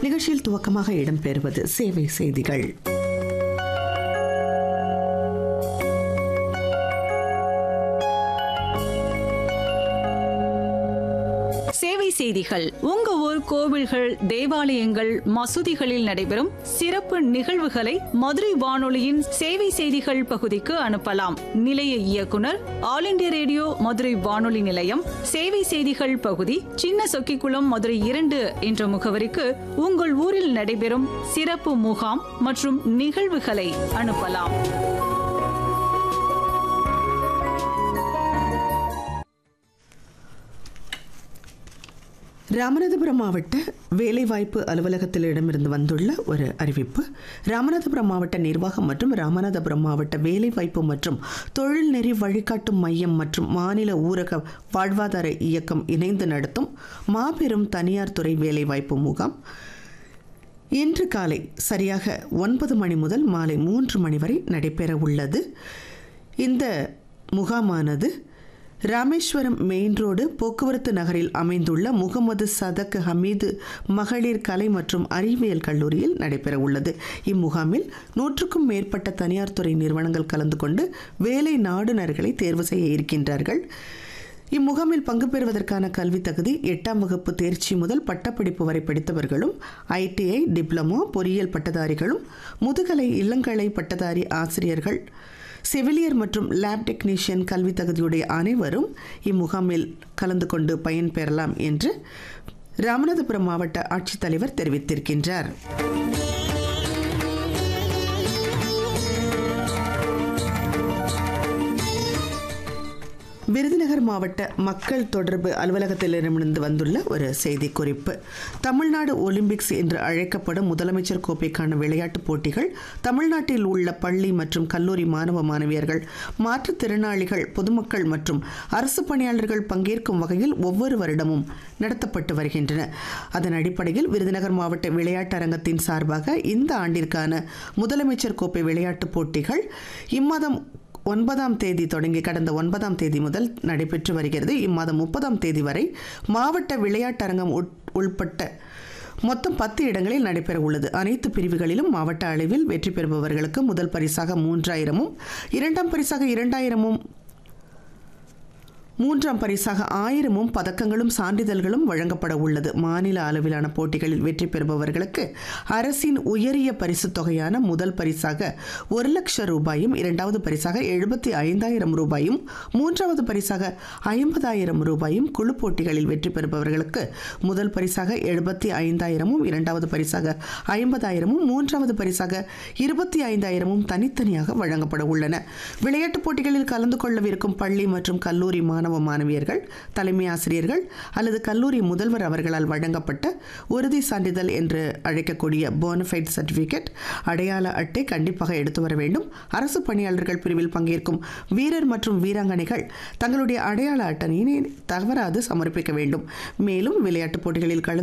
நிகழ்ச்சியில் துவக்கமாக இடம்பெறுவது சேவை செய்திகள் சேவை செய்திகள் உங்க ஊர் கோவில்கள் தேவாலயங்கள் மசூதிகளில் நடைபெறும் சிறப்பு நிகழ்வுகளை மதுரை வானொலியின் சேவை செய்திகள் பகுதிக்கு அனுப்பலாம் நிலைய இயக்குனர் ஆல் இண்டியா ரேடியோ மதுரை வானொலி நிலையம் சேவை செய்திகள் பகுதி சின்ன சொக்கிக்குளம் மதுரை இரண்டு என்ற முகவரிக்கு உங்கள் ஊரில் நடைபெறும் சிறப்பு முகாம் மற்றும் நிகழ்வுகளை அனுப்பலாம் ராமநாதபுரம் மாவட்ட வேலைவாய்ப்பு அலுவலகத்தில் இடமிருந்து வந்துள்ள ஒரு அறிவிப்பு ராமநாதபுரம் மாவட்ட நிர்வாகம் மற்றும் ராமநாதபுரம் மாவட்ட வேலைவாய்ப்பு மற்றும் தொழில்நெறி வழிகாட்டும் மையம் மற்றும் மாநில ஊரக வாழ்வாதார இயக்கம் இணைந்து நடத்தும் மாபெரும் தனியார் துறை வேலைவாய்ப்பு முகாம் இன்று காலை சரியாக ஒன்பது மணி முதல் மாலை மூன்று மணி வரை நடைபெற உள்ளது இந்த முகாமானது ராமேஸ்வரம் மெயின் ரோடு போக்குவரத்து நகரில் அமைந்துள்ள முகமது சதக் ஹமீது மகளிர் கலை மற்றும் அறிவியல் கல்லூரியில் நடைபெற உள்ளது இம்முகாமில் நூற்றுக்கும் மேற்பட்ட தனியார் துறை நிறுவனங்கள் கலந்து கொண்டு வேலை நாடுனர்களை தேர்வு செய்ய இருக்கின்றார்கள் இம்முகாமில் பங்கு பெறுவதற்கான கல்வி தகுதி எட்டாம் வகுப்பு தேர்ச்சி முதல் பட்டப்படிப்பு வரை படித்தவர்களும் ஐடிஐ டிப்ளமோ பொறியியல் பட்டதாரிகளும் முதுகலை இளங்கலை பட்டதாரி ஆசிரியர்கள் செவிலியர் மற்றும் லேப் டெக்னீஷியன் கல்வி தகுதியுடைய அனைவரும் இம்முகாமில் கலந்து கொண்டு பயன்பெறலாம் என்று ராமநாதபுரம் மாவட்ட ஆட்சித்தலைவர் தெரிவித்திருக்கின்றார் விருதுநகர் மாவட்ட மக்கள் தொடர்பு அலுவலகத்திலிருந்து வந்துள்ள ஒரு செய்தி குறிப்பு தமிழ்நாடு ஒலிம்பிக்ஸ் என்று அழைக்கப்படும் முதலமைச்சர் கோப்பைக்கான விளையாட்டுப் போட்டிகள் தமிழ்நாட்டில் உள்ள பள்ளி மற்றும் கல்லூரி மாணவ மாணவியர்கள் மாற்றுத்திறனாளிகள் பொதுமக்கள் மற்றும் அரசு பணியாளர்கள் பங்கேற்கும் வகையில் ஒவ்வொரு வருடமும் நடத்தப்பட்டு வருகின்றன அதன் அடிப்படையில் விருதுநகர் மாவட்ட விளையாட்டு அரங்கத்தின் சார்பாக இந்த ஆண்டிற்கான முதலமைச்சர் கோப்பை விளையாட்டுப் போட்டிகள் இம்மாதம் ஒன்பதாம் தேதி தொடங்கி கடந்த ஒன்பதாம் தேதி முதல் நடைபெற்று வருகிறது இம்மாதம் முப்பதாம் தேதி வரை மாவட்ட விளையாட்டரங்கம் உட்பட்ட மொத்தம் பத்து இடங்களில் நடைபெற உள்ளது அனைத்து பிரிவுகளிலும் மாவட்ட அளவில் வெற்றி பெறுபவர்களுக்கு முதல் பரிசாக மூன்றாயிரமும் இரண்டாம் பரிசாக இரண்டாயிரமும் மூன்றாம் பரிசாக ஆயிரமும் பதக்கங்களும் சான்றிதழ்களும் வழங்கப்பட உள்ளது மாநில அளவிலான போட்டிகளில் வெற்றி பெறுபவர்களுக்கு அரசின் உயரிய பரிசு தொகையான முதல் பரிசாக ஒரு லட்சம் ரூபாயும் இரண்டாவது பரிசாக எழுபத்தி ஐந்தாயிரம் ரூபாயும் மூன்றாவது பரிசாக ஐம்பதாயிரம் ரூபாயும் குழு போட்டிகளில் வெற்றி பெறுபவர்களுக்கு முதல் பரிசாக எழுபத்தி ஐந்தாயிரமும் இரண்டாவது பரிசாக ஐம்பதாயிரமும் மூன்றாவது பரிசாக இருபத்தி ஐந்தாயிரமும் தனித்தனியாக வழங்கப்பட உள்ளன விளையாட்டுப் போட்டிகளில் கலந்து கொள்ளவிருக்கும் பள்ளி மற்றும் கல்லூரி மாணவ மாணவியர்கள் தலைமை ஆசிரியர்கள் அல்லது கல்லூரி முதல்வர் அவர்களால் வழங்கப்பட்ட உறுதி சான்றிதழ் என்று அழைக்கக்கூடிய போனஃபைட் சர்டிஃபிகேட் அடையாள அட்டை கண்டிப்பாக எடுத்து வர வேண்டும் அரசு பணியாளர்கள் பிரிவில் பங்கேற்கும் வீரர் மற்றும் வீராங்கனைகள் தங்களுடைய அடையாள அட்டனையினை தவறாது சமர்ப்பிக்க வேண்டும் மேலும் விளையாட்டுப் போட்டிகளில் கலந்து